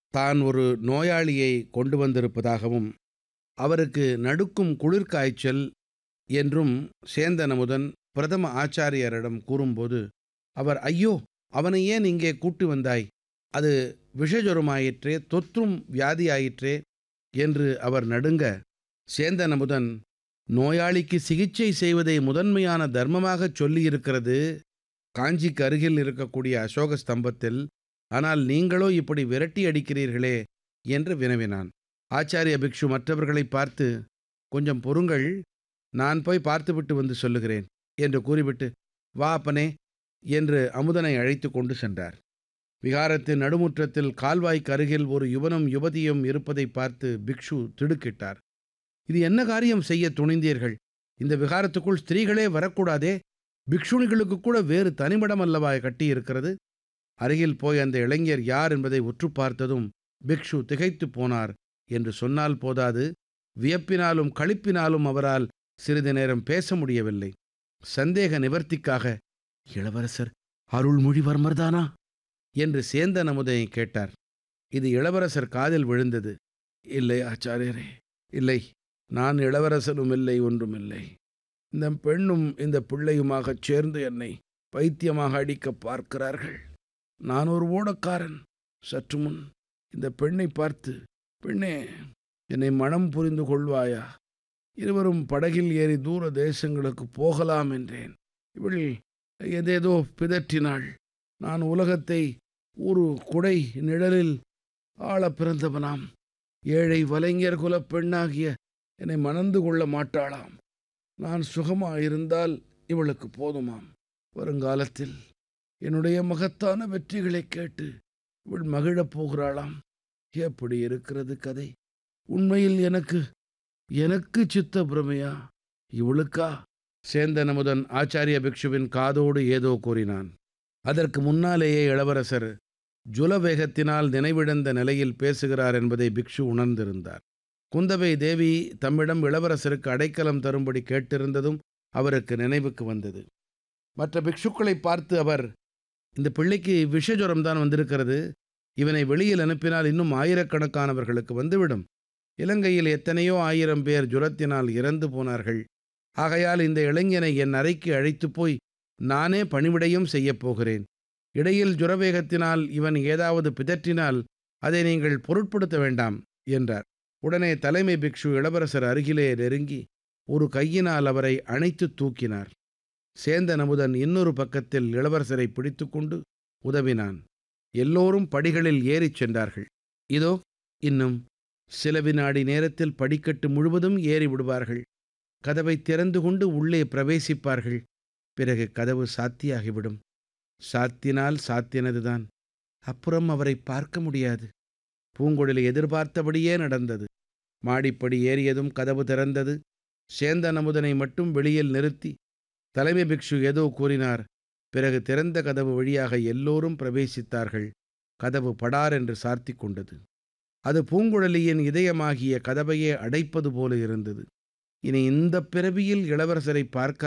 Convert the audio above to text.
தான் ஒரு நோயாளியை கொண்டு வந்திருப்பதாகவும் அவருக்கு நடுக்கும் குளிர்காய்ச்சல் என்றும் சேந்தன் அமுதன் பிரதம ஆச்சாரியரிடம் கூறும்போது அவர் ஐயோ அவனை ஏன் இங்கே கூட்டி வந்தாய் அது விஷஜுரமாயிற்றே தொற்றும் வியாதியாயிற்றே என்று அவர் நடுங்க சேந்தன் அமுதன் நோயாளிக்கு சிகிச்சை செய்வதை முதன்மையான தர்மமாகச் சொல்லியிருக்கிறது காஞ்சிக்கு அருகில் இருக்கக்கூடிய அசோக ஸ்தம்பத்தில் ஆனால் நீங்களோ இப்படி விரட்டி அடிக்கிறீர்களே என்று வினவினான் ஆச்சாரிய பிக்ஷு மற்றவர்களை பார்த்து கொஞ்சம் பொறுங்கள் நான் போய் பார்த்துவிட்டு வந்து சொல்லுகிறேன் என்று கூறிவிட்டு வா அப்பனே என்று அமுதனை அழைத்து கொண்டு சென்றார் விகாரத்தின் நடுமுற்றத்தில் கால்வாய்க்கு அருகில் ஒரு யுவனும் யுவதியும் இருப்பதை பார்த்து பிக்ஷு திடுக்கிட்டார் இது என்ன காரியம் செய்ய துணிந்தீர்கள் இந்த விகாரத்துக்குள் ஸ்திரீகளே வரக்கூடாதே பிக்ஷுணிகளுக்கு கூட வேறு தனிமடம் அல்லவா கட்டியிருக்கிறது அருகில் போய் அந்த இளைஞர் யார் என்பதை உற்று பார்த்ததும் பிக்ஷு திகைத்து போனார் என்று சொன்னால் போதாது வியப்பினாலும் களிப்பினாலும் அவரால் சிறிது நேரம் பேச முடியவில்லை சந்தேக நிவர்த்திக்காக இளவரசர் அருள்மொழிவர்மர்தானா என்று சேந்தன் அமுதை கேட்டார் இது இளவரசர் காதில் விழுந்தது இல்லை ஆச்சாரியரே இல்லை நான் இளவரசனும் இல்லை ஒன்றுமில்லை இந்த பெண்ணும் இந்த பிள்ளையுமாகச் சேர்ந்து என்னை பைத்தியமாக அடிக்க பார்க்கிறார்கள் நான் ஒரு ஓடக்காரன் சற்று முன் இந்த பெண்ணை பார்த்து பெண்ணே என்னை மனம் புரிந்து கொள்வாயா இருவரும் படகில் ஏறி தூர தேசங்களுக்கு போகலாம் என்றேன் இவள் எதேதோ பிதற்றினாள் நான் உலகத்தை ஒரு குடை நிழலில் ஆள பிறந்தவனாம் ஏழை வலைஞர் குலப் பெண்ணாகிய என்னை மணந்து கொள்ள மாட்டாளாம் நான் சுகமாயிருந்தால் இவளுக்கு போதுமாம் வருங்காலத்தில் என்னுடைய மகத்தான வெற்றிகளைக் கேட்டு இவள் மகிழப் போகிறாளாம் எப்படி இருக்கிறது கதை உண்மையில் எனக்கு எனக்கு சித்த பிரமையா இவளுக்கா சேந்தன் அமுதன் ஆச்சாரிய பிக்ஷுவின் காதோடு ஏதோ கூறினான் அதற்கு முன்னாலேயே இளவரசர் ஜுலவேகத்தினால் நினைவிழந்த நிலையில் பேசுகிறார் என்பதை பிக்ஷு உணர்ந்திருந்தார் குந்தவை தேவி தம்மிடம் இளவரசருக்கு அடைக்கலம் தரும்படி கேட்டிருந்ததும் அவருக்கு நினைவுக்கு வந்தது மற்ற பிக்ஷுக்களை பார்த்து அவர் இந்த பிள்ளைக்கு விஷஜுரம் தான் வந்திருக்கிறது இவனை வெளியில் அனுப்பினால் இன்னும் ஆயிரக்கணக்கானவர்களுக்கு வந்துவிடும் இலங்கையில் எத்தனையோ ஆயிரம் பேர் ஜுரத்தினால் இறந்து போனார்கள் ஆகையால் இந்த இளைஞனை என் அறைக்கு அழைத்து போய் நானே பணிவிடையும் செய்யப் போகிறேன் இடையில் ஜுரவேகத்தினால் இவன் ஏதாவது பிதற்றினால் அதை நீங்கள் பொருட்படுத்த வேண்டாம் என்றார் உடனே தலைமை பிக்ஷு இளவரசர் அருகிலே நெருங்கி ஒரு கையினால் அவரை அணைத்து தூக்கினார் சேந்தன் அமுதன் இன்னொரு பக்கத்தில் இளவரசரை பிடித்துக்கொண்டு உதவினான் எல்லோரும் படிகளில் ஏறிச் சென்றார்கள் இதோ இன்னும் சில வினாடி நேரத்தில் படிக்கட்டு முழுவதும் ஏறி விடுவார்கள் கதவை திறந்து கொண்டு உள்ளே பிரவேசிப்பார்கள் பிறகு கதவு சாத்தியாகிவிடும் சாத்தினால் சாத்தினதுதான் அப்புறம் அவரை பார்க்க முடியாது பூங்குழலி எதிர்பார்த்தபடியே நடந்தது மாடிப்படி ஏறியதும் கதவு திறந்தது சேந்தன் அமுதனை மட்டும் வெளியில் நிறுத்தி தலைமை பிக்ஷு ஏதோ கூறினார் பிறகு திறந்த கதவு வழியாக எல்லோரும் பிரவேசித்தார்கள் கதவு படார் என்று சார்த்தி கொண்டது அது பூங்குழலியின் இதயமாகிய கதவையே அடைப்பது போல இருந்தது இனி இந்த பிறவியில் இளவரசரை பார்க்க